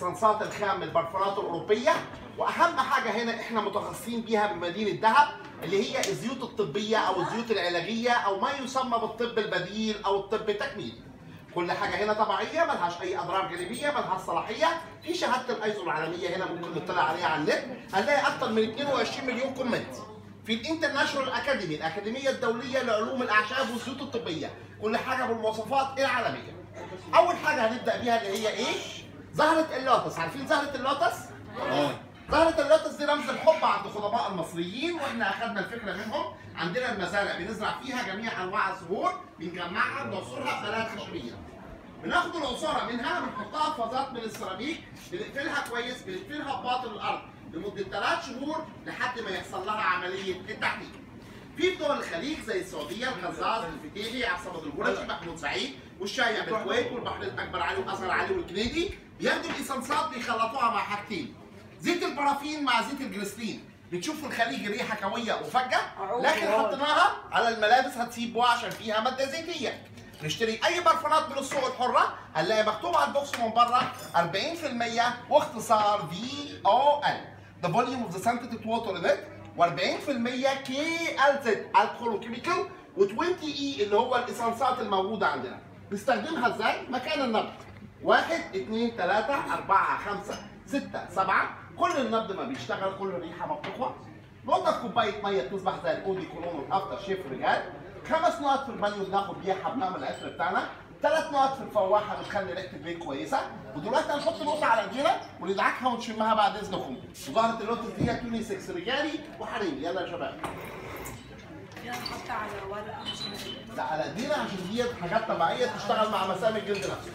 الاسانسات الخام من البرفانات الاوروبيه واهم حاجه هنا احنا متخصصين بيها بمدينه دهب اللي هي الزيوت الطبيه او الزيوت العلاجيه او ما يسمى بالطب البديل او الطب التكميلي كل حاجه هنا طبيعيه ملهاش اي اضرار جانبيه ملهاش صلاحيه في شهاده الايزو العالميه هنا ممكن نطلع عليها على النت هنلاقي اكثر من 22 مليون كومنت في الانترناشونال اكاديمي الاكاديميه الدوليه لعلوم الاعشاب والزيوت الطبيه كل حاجه بالمواصفات العالميه اول حاجه هنبدا بيها اللي هي ايه زهره اللوتس عارفين زهره اللوتس زهرة اللوتس دي رمز الحب عند خطباء المصريين واحنا اخذنا الفكره منهم عندنا المزارع بنزرع فيها جميع انواع الزهور بنجمعها بنعصرها بآلات خشبيه بناخد العصاره منها بنحطها في فازات من السيراميك بنقفلها كويس بنقفلها بباطن الارض لمده ثلاث شهور لحد ما يحصل لها عمليه التحليل. في دول الخليج زي السعوديه القزاز الفتيلي عبد الصمد الجرشي محمود سعيد والشايع بالكويت والبحرين الاكبر علي والازهر علي والكندي بياخدوا الايسانسات بيخلطوها مع حاجتين زيت البرافين مع زيت الجليسرين بتشوف في الخليج الريحه قويه وفجه لكن حطيناها على الملابس هتسيب بوا عشان فيها ماده زيتيه نشتري اي برفانات من السوق الحره هنلاقي مكتوب على البوكس من بره 40% واختصار في او ال The volume of the synthetic water in it و40% كي ال زد الكحول وكيميكال و20 اي اللي هو الاسانسات الموجوده عندنا نستخدمها ازاي؟ مكان النبض واحد اثنين ثلاثة أربعة خمسة ستة سبعة كل النبض ما بيشتغل كل الريحة ما بتقوى نقطة في كوباية مية تصبح زي الأودي كولون والأفتر شيف رجال خمس نقط في البانيو بناخد بيها بنعمل العطر بتاعنا ثلاث نقط في الفواحة بتخلي ريحة البيت كويسة ودلوقتي هنحط نقطة على ايدينا وندعكها ونشمها بعد إذنكم وظهرت اللوتس دي توني 6 رجالي وحريمي يلا يا شباب يلا نحط على ورقه عشان لا على ايدينا عشان دي حاجات طبيعية تشتغل مع مسام الجلد نفسه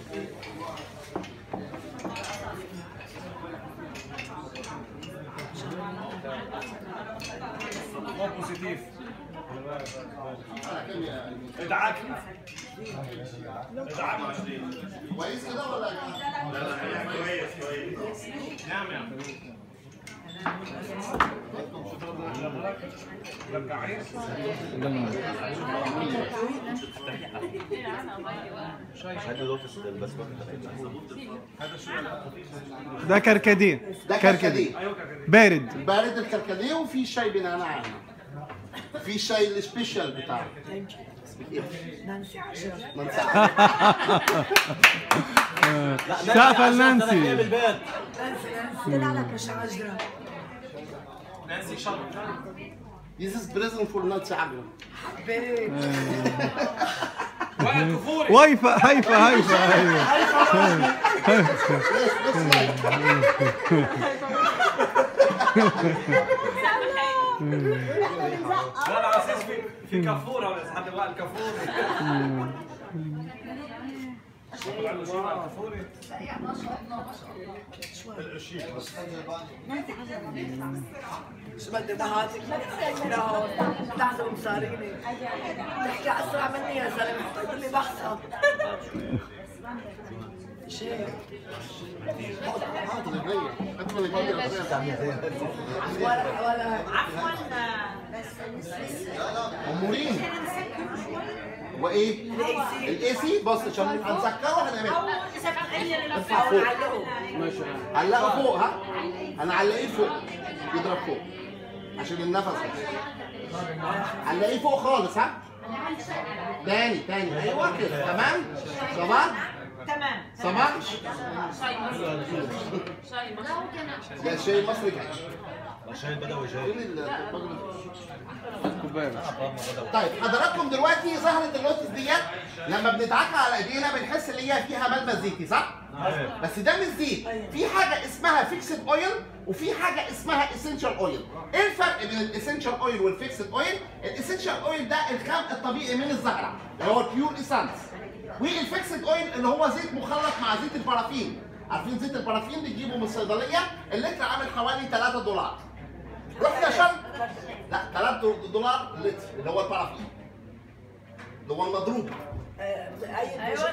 مو بوزيتيف على كام يا أمين؟ ادعاك ادعاك كويس كده ولا يا جماعة؟ كويس كويس نعم يا عم رجعين ده كركديه ده كركديه كركديه ايوه كده بارد بارد الكركديه وفي شاي بنعناع في الشاي السبيشال بتاعه نانسي عشرة منسى سقفة لنانسي نانسي نانسي طلع لك شجرة نانسي شرط This is present for Nancy عجرم حبيت وائل كفوري وايفة هيفا هيفا ايوه لا لا اساس في في كافوره ولا حد وائل كفوري وائل كفوري شو بدي ضحكتك لا لحظة مصاريني تحكي أسرع مني يا زلمة حطيت لي بحثة شيء حاضر الجاية ادخل الجاية ولا ولا امورين وايه؟ الاي سي بص عشان نبقى نسكره هنعملها ارفع أو فوق علقه علقه فوق ها هنعلقيه فوق يضرب فوق عشان النفس بس علقيه فوق خالص ها تاني تاني ايوه كده تمام صباح تمام صباح شاي مصري شاي مصري ده شيء مصري جاي عشان بدوي جاي فين ال- كوبايه طيب حضراتكم دلوقتي ظهرت اللوتس ديت لما بندعكها على ايدينا بنحس ان هي فيها ملمس زيتي صح؟ بس ده مش زيت في حاجه اسمها فيكسد اويل وفي حاجه اسمها اسينشال اويل ايه الفرق بين الاسينشال اويل والفيكسد اويل الاسينشال اويل ده الخام الطبيعي من الزهره اللي هو البيور ايسانس والفيكسد اويل اللي هو زيت مخلط مع زيت البارافين عارفين زيت البارافين بتجيبه من الصيدليه اللتر عامل حوالي 3 دولار رحنا شرب لا 3 دولار لتر اللي هو البارافين اللي هو المضروب أي ايوه